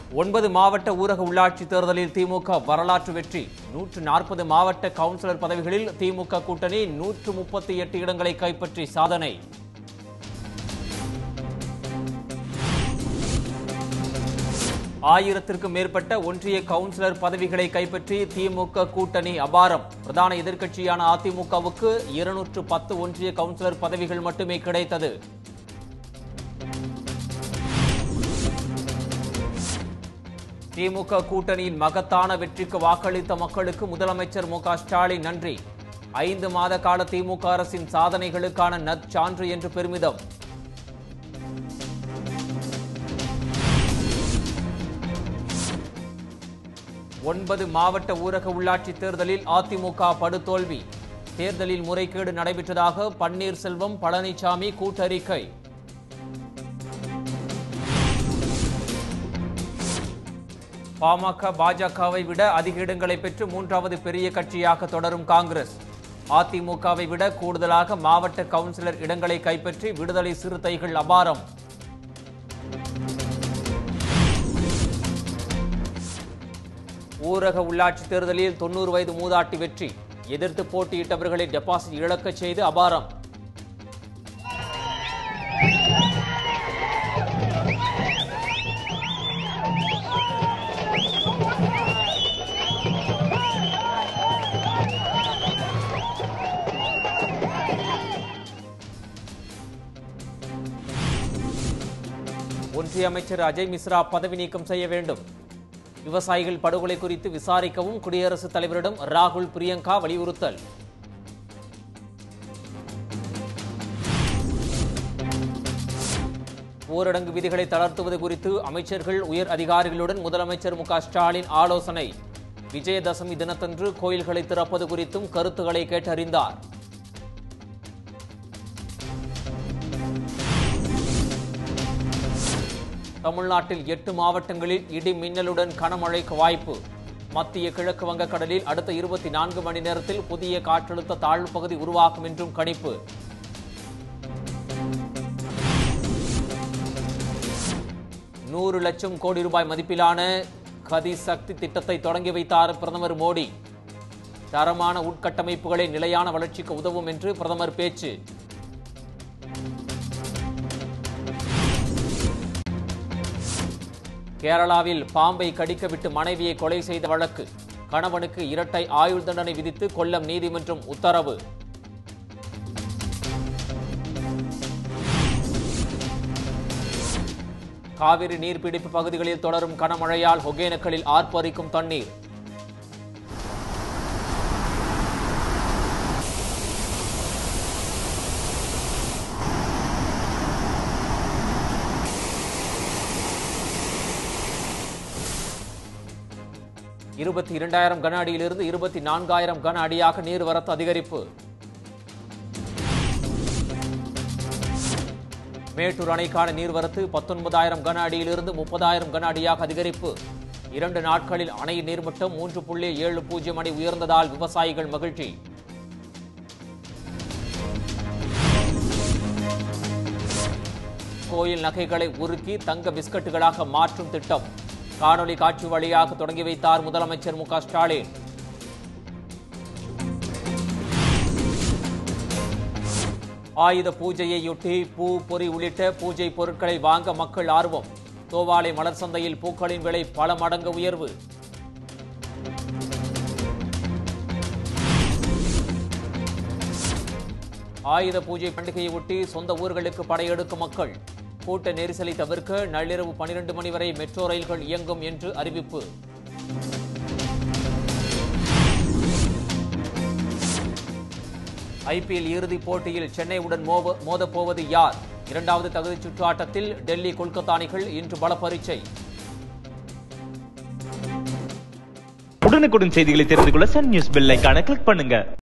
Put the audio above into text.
ஒன்பது மாவட்ட ஊரக உள்ளாட்சி தேர்தலில் திமுக வரலாற்று வெற்றி நூற்று நாற்பது மாவட்ட கவுன்சிலர் பதவிகளில் திமுக கூட்டணி நூற்று முப்பத்தி எட்டு இடங்களை கைப்பற்றி சாதனை ஆயிரத்திற்கும் மேற்பட்ட ஒன்றிய கவுன்சிலர் பதவிகளை கைப்பற்றி திமுக கூட்டணி அபாரம் பிரதான எதிர்க்கட்சியான அதிமுகவுக்கு இருநூற்று பத்து ஒன்றிய கவுன்சிலர் பதவிகள் மட்டுமே கிடைத்தது திமுக கூட்டணியின் மகத்தான வெற்றிக்கு வாக்களித்த மக்களுக்கு முதலமைச்சர் மு க ஸ்டாலின் நன்றி ஐந்து மாத கால திமுக அரசின் சாதனைகளுக்கான நற்சான்று என்று பெருமிதம் ஒன்பது மாவட்ட ஊரக உள்ளாட்சி தேர்தலில் அதிமுக படுதோல்வி தேர்தலில் முறைகேடு நடைபெற்றதாக பன்னீர்செல்வம் பழனிசாமி கூட்டறிக்கை பாமக பாஜகவை விட அதிக இடங்களை பெற்று மூன்றாவது பெரிய கட்சியாக தொடரும் காங்கிரஸ் அதிமுகவை விட கூடுதலாக மாவட்ட கவுன்சிலர் இடங்களை கைப்பற்றி விடுதலை சிறுத்தைகள் அபாரம் ஊரக உள்ளாட்சி தேர்தலில் தொண்ணூறு வயது மூதாட்டி வெற்றி எதிர்த்து போட்டியிட்டவர்களை டெபாசிட் இழக்கச் செய்து அபாரம் ஒன்றிய அமைச்சர் அஜய் மிஸ்ரா பதவி நீக்கம் செய்ய வேண்டும் விவசாயிகள் படுகொலை குறித்து விசாரிக்கவும் குடியரசுத் தலைவரிடம் ராகுல் பிரியங்கா வலியுறுத்தல் ஊரடங்கு விதிகளை தளர்த்துவது குறித்து அமைச்சர்கள் உயர் அதிகாரிகளுடன் முதலமைச்சர் மு க ஸ்டாலின் ஆலோசனை விஜயதசமி தினத்தன்று கோயில்களை திறப்பது குறித்தும் கருத்துக்களை கேட்டறிந்தார் தமிழ்நாட்டில் எட்டு மாவட்டங்களில் இடி மின்னலுடன் கனமழைக்கு வாய்ப்பு மத்திய கிழக்கு வங்கக்கடலில் அடுத்த இருபத்தி நான்கு மணி நேரத்தில் புதிய காற்றழுத்த தாழ்வு பகுதி உருவாகும் என்றும் கணிப்பு நூறு லட்சம் கோடி ரூபாய் மதிப்பிலான கதி சக்தி திட்டத்தை தொடங்கி வைத்தார் பிரதமர் மோடி தரமான உட்கட்டமைப்புகளை நிலையான வளர்ச்சிக்கு உதவும் என்று பிரதமர் பேச்சு கேரளாவில் பாம்பை கடிக்கவிட்டு மனைவியை கொலை செய்த வழக்கு கணவனுக்கு இரட்டை ஆயுள் தண்டனை விதித்து கொல்லம் நீதிமன்றம் உத்தரவு காவிரி நீர்பிடிப்பு பகுதிகளில் தொடரும் கனமழையால் ஒகேனக்கலில் ஆர்ப்பரிக்கும் தண்ணீர் இருபத்தி இரண்டாயிரம் கன அடியிலிருந்து இருபத்தி நான்காயிரம் கன அடியாக நீர்வரத்து அதிகரிப்பு மேட்டூர் அணைக்கான நீர்வரத்து பத்தொன்பதாயிரம் கன அடியிலிருந்து முப்பதாயிரம் கன அடியாக அதிகரிப்பு இரண்டு நாட்களில் அணையின் நீர்மட்டம் மூன்று புள்ளி ஏழு பூஜ்ஜியம் அடி உயர்ந்ததால் விவசாயிகள் மகிழ்ச்சி கோயில் நகைகளை உருக்கி தங்க பிஸ்கட்டுகளாக மாற்றும் திட்டம் காணொலி காட்சி வழியாக தொடங்கி வைத்தார் முதலமைச்சர் மு க ஸ்டாலின் ஆயுத பூஜையையொட்டி பூ பொறி உள்ளிட்ட பூஜை பொருட்களை வாங்க மக்கள் ஆர்வம் தோவாலை மலர் சந்தையில் பூக்களின் விலை பல மடங்கு உயர்வு ஆயுத பூஜை பண்டிகையை ஒட்டி சொந்த ஊர்களுக்கு படையெடுக்கும் மக்கள் கூட்ட நெரிசலை தவிர்க்க நள்ளிரவு பனிரெண்டு மணி வரை மெட்ரோ ரயில்கள் இயங்கும் என்று அறிவிப்பு ஐபிஎல் இறுதிப் போட்டியில் சென்னையுடன் மோவ மோதப்போவது யார் இரண்டாவது தகுதிச் சுற்று ஆட்டத்தில் டெல்லி கொல்கத்தா அணிகள் இன்று பல பரீட்சை உடனுக்குடன் செய்திகளை தெரிந்து கொள்ள சன் நியூஸ் பெல் ஐகானை கிளிக் பண்ணுங்க